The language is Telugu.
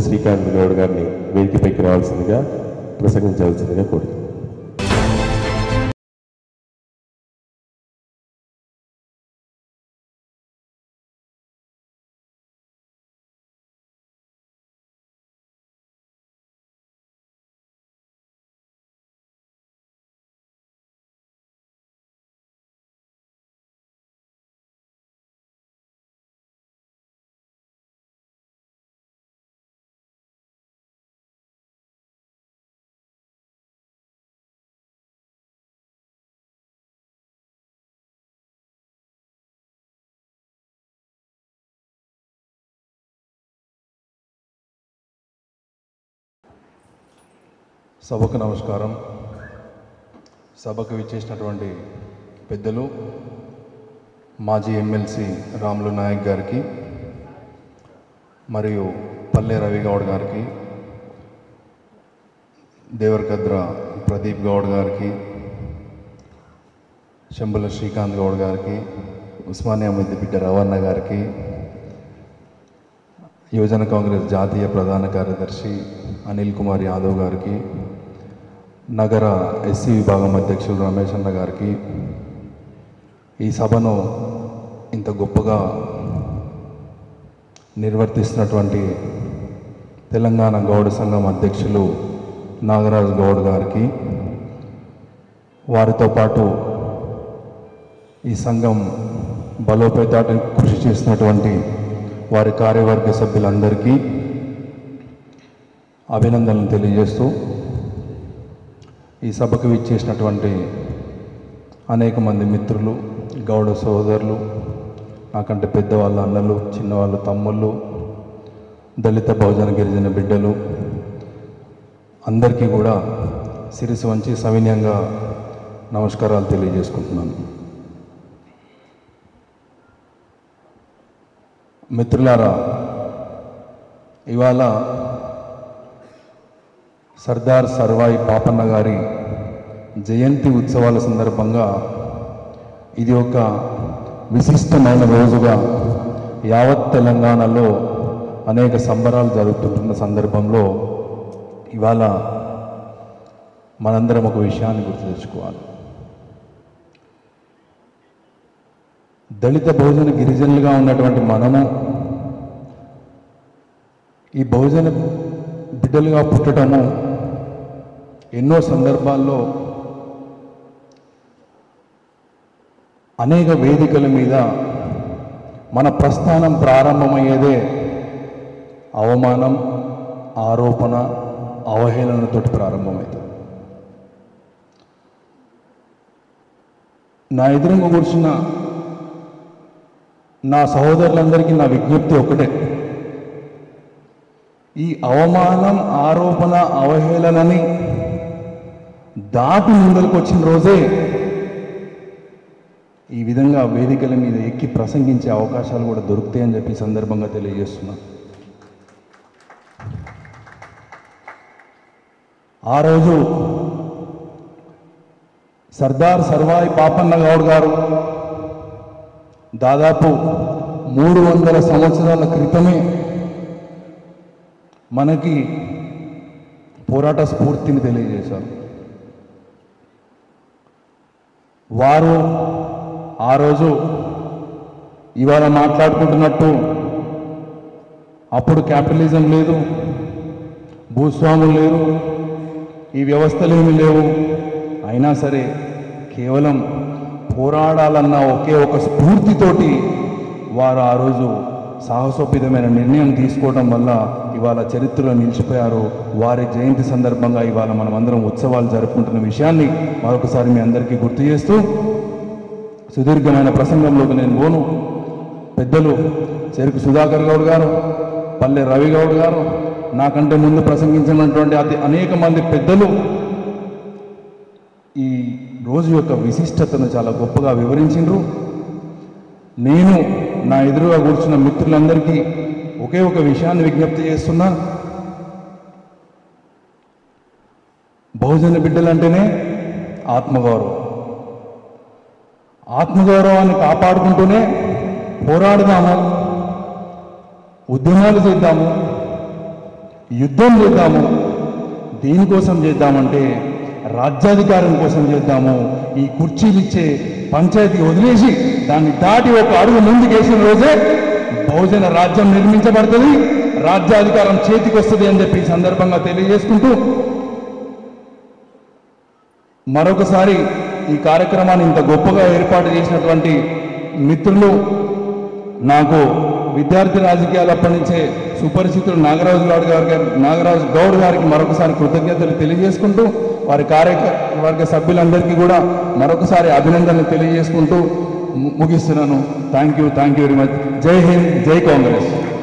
శ్రీకాంత్ గౌడ్ గారిని వేదికపైకి రావాల్సిందిగా ప్రసంగించవలసిందిగా కోరుతున్నాను సభకు నమస్కారం సభకు విచ్చేసినటువంటి పెద్దలు మాజీ ఎమ్మెల్సీ రాములు నాయక్ గారికి మరియు పల్లె రవి గౌడ్ గారికి దేవరకద్ర ప్రదీప్ గౌడ్ గారికి శంబుల శ్రీకాంత్ గౌడ్ గారికి ఉస్మానియా మధ్య బిడ్డ రవణ గారికి యువజన కాంగ్రెస్ జాతీయ ప్రధాన కార్యదర్శి అనిల్ కుమార్ యాదవ్ గారికి నగర ఎస్సీ విభాగం అధ్యక్షులు రమేష్ అన్న గారికి ఈ సభను ఇంత గొప్పగా నిర్వర్తిస్తున్నటువంటి తెలంగాణ గౌడ సంఘం అధ్యక్షులు నాగరాజు గౌడ్ గారికి వారితో పాటు ఈ సంఘం బలోపేతానికి కృషి చేసినటువంటి వారి కార్యవర్గ సభ్యులందరికీ అభినందనలు తెలియజేస్తూ ఈ సభకు విచ్చేసినటువంటి అనేక మంది మిత్రులు గౌడ సోదరులు నాకంటే పెద్దవాళ్ళ అన్నలు చిన్నవాళ్ళు తమ్ముళ్ళు దళిత బహుజన గిరిజన బిడ్డలు అందరికీ కూడా శిరసు వంచి సవినయంగా నమస్కారాలు తెలియజేసుకుంటున్నాను మిత్రులారా ఇవాళ సర్దార్ సర్వాయి పాపన్న గారి జయంతి ఉత్సవాల సందర్భంగా ఇది ఒక విశిష్టమైన రోజుగా యావత్ తెలంగాణలో అనేక సంబరాలు జరుగుతుంటున్న సందర్భంలో ఇవాళ మనందరం ఒక విషయాన్ని గుర్తు తెచ్చుకోవాలి దళిత బహుజన గిరిజనులుగా ఉన్నటువంటి మనము ఈ బహుజన బిడ్డలుగా పుట్టడము ఎన్నో సందర్భాల్లో అనేక వేదికల మీద మన ప్రస్థానం ప్రారంభమయ్యేదే అవమానం ఆరోపణ అవహేళనతోటి ప్రారంభమవుతుంది నా ఎదురుగా కూర్చున్న నా సహోదరులందరికీ నా విజ్ఞప్తి ఒకటే ఈ అవమానం ఆరోపణ అవహేళనని దాటి ముందరకు వచ్చిన రోజే ఈ విధంగా వేదికల మీద ఎక్కి ప్రసంగించే అవకాశాలు కూడా దొరుకుతాయని చెప్పి ఈ సందర్భంగా తెలియజేస్తున్నా ఆ రోజు సర్దార్ సర్వాయి పాపన్న గౌడ్ గారు దాదాపు మూడు వందల సంవత్సరాల క్రితమే మనకి పోరాట స్ఫూర్తిని తెలియజేశారు వారు ఆ రోజు ఇవాళ మాట్లాడుకుంటున్నట్టు అప్పుడు క్యాపిటలిజం లేదు భూస్వాములు లేరు ఈ వ్యవస్థలు ఏమీ లేవు అయినా సరే కేవలం పోరాడాలన్న ఒకే ఒక స్ఫూర్తితోటి వారు ఆ రోజు సాహసోపేతమైన నిర్ణయం తీసుకోవడం వల్ల ఇవాళ చరిత్రలో నిలిచిపోయారు వారి జయంతి సందర్భంగా ఇవాళ మనం అందరం ఉత్సవాలు జరుపుకుంటున్న విషయాన్ని మరొకసారి మీ అందరికీ గుర్తు చేస్తూ సుదీర్ఘమైన ప్రసంగంలోకి నేను పోను పెద్దలు చెరుకు సుధాకర్ గౌడ్ గారు పల్లె రవి గౌడ్ గారు నాకంటే ముందు ప్రసంగించినటువంటి అతి అనేక మంది పెద్దలు ఈ రోజు యొక్క విశిష్టతను చాలా గొప్పగా వివరించిండ్రు నేను నా ఎదురుగా కూర్చున్న మిత్రులందరికీ ఒకే ఒక విషయాన్ని విజ్ఞప్తి చేస్తున్నా బహుజన బిడ్డలంటేనే ఆత్మగౌరవం ఆత్మగౌరవాన్ని కాపాడుకుంటూనే పోరాడదాము ఉద్యమాలు చేద్దాము యుద్ధం చేద్దాము దేనికోసం చేద్దామంటే రాజ్యాధికారం కోసం చేద్దాము ఈ కుర్చీలు ఇచ్చే పంచాయతీ వదిలేసి దాన్ని దాటి ఒక అడుగు ముందుకేసిన రోజే బహుజన రాజ్యం నిర్మించబడుతుంది రాజ్యాధికారం చేతికి వస్తుంది అని చెప్పి ఈ సందర్భంగా తెలియజేసుకుంటూ మరొకసారి ఈ కార్యక్రమాన్ని ఇంత గొప్పగా ఏర్పాటు చేసినటువంటి మిత్రులు నాకు విద్యార్థి రాజకీయాలు అప్పటి నుంచే సుపరిచితులు నాగరాజు గౌడ్ గారి నాగరాజు గౌడ్ గారికి మరొకసారి కృతజ్ఞతలు తెలియజేసుకుంటూ వారి కార్యవర్గ సభ్యులందరికీ కూడా మరొకసారి అభినందనలు తెలియజేసుకుంటూ ము- ముగిస్తున్నాను thank you thank you very much జై హింద్ జై కాంగ్రెస్